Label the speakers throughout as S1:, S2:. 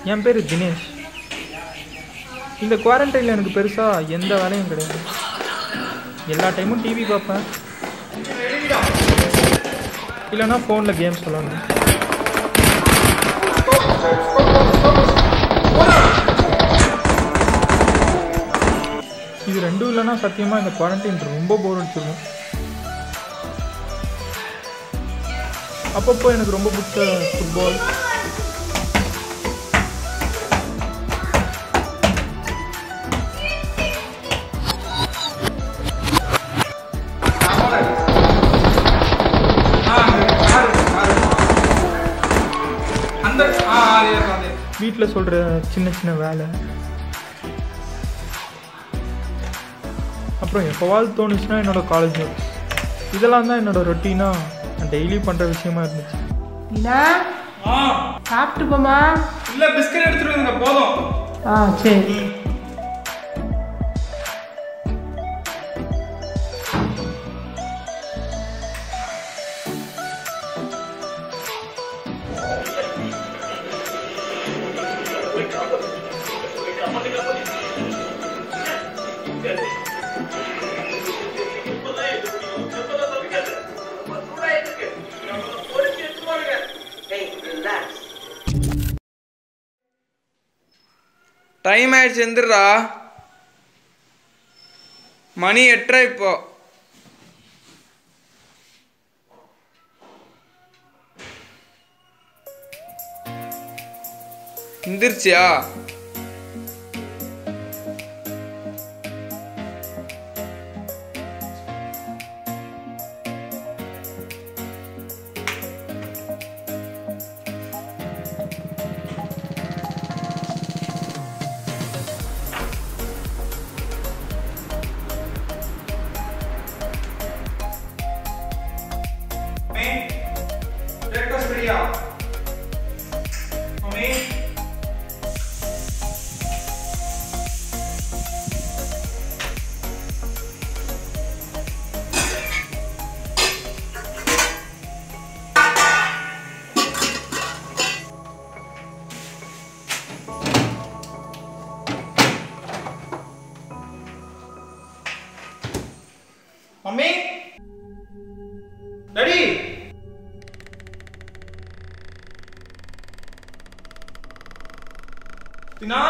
S1: என் பேர் தினேஷ் இந்த குவாரண்டைனில் எனக்கு பெருசாக எந்த வேலையும் கிடையாது எல்லா டைமும் டிவி பார்ப்பேன் இல்லைன்னா ஃபோனில் கேம்ஸ் விளாடுவேன் இது ரெண்டும் இல்லைன்னா சத்தியமாக இந்த குவாரண்டைன் ரொம்ப போர் அடிச்சிருக்கும் அப்பப்போ எனக்கு ரொம்ப பிடிச்ச ஃபுட்பால்
S2: அந்த ஆ அதே அதே
S1: வீட்டில் சொல்கிற சின்ன சின்ன வேலை அப்புறம் எப்போவாவது தோணுச்சுன்னா என்னோட காலேஜ் ஒர்க்ஸ் இதெல்லாம் தான் என்னோட ரொட்டீனாக நான் டெய்லி பண்ணுற விஷயமா இருந்துச்சு
S3: மீனா
S2: ஆ
S3: சாப்பிட்டு போமா
S2: இல்ல பிஸ்கட் எடுத்துட்டு வந்துங்க போதும்
S3: ஆ சரி
S2: டைம் ஆயிடுச்சு எந்திரா மணி எட்டரை இப்போ எந்திரிச்சியா பிரேக்ஃபாஸ்ட் ரெடியா mummy mummy daddy Dina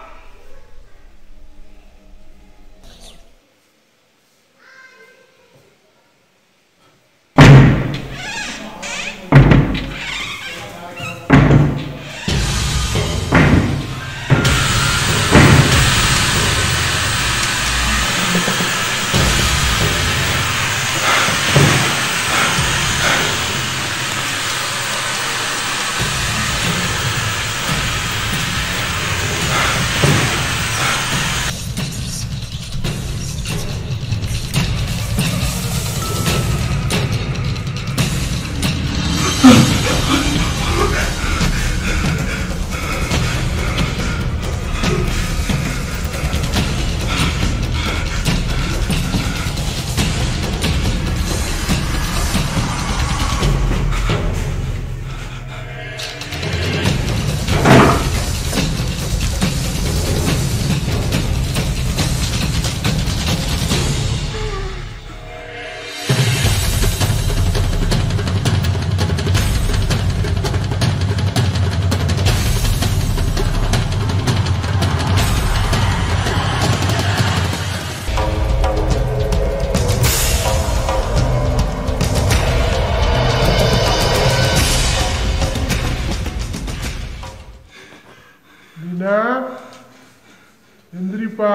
S4: Meena எந்திரிப்பா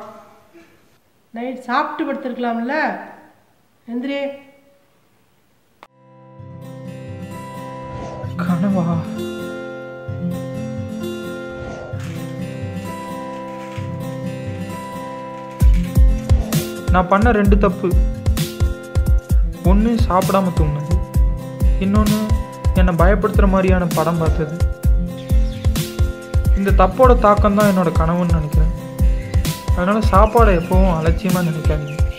S3: நைட் சாப்பிட்டு படுத்துருக்கலாம்ல எந்திரி
S1: கனவா நான் பண்ண ரெண்டு தப்பு ஒன்று சாப்பிடாம தூங்கினது இன்னொன்று என்னை பயப்படுத்துகிற மாதிரியான படம் பார்த்தது இந்த தப்போட தாக்கம் தான் என்னோட கனவுன்னு நினைக்கிறேன் அதனால் சாப்பாடை எப்பவும் அலட்சியமாக நினைக்காதீங்க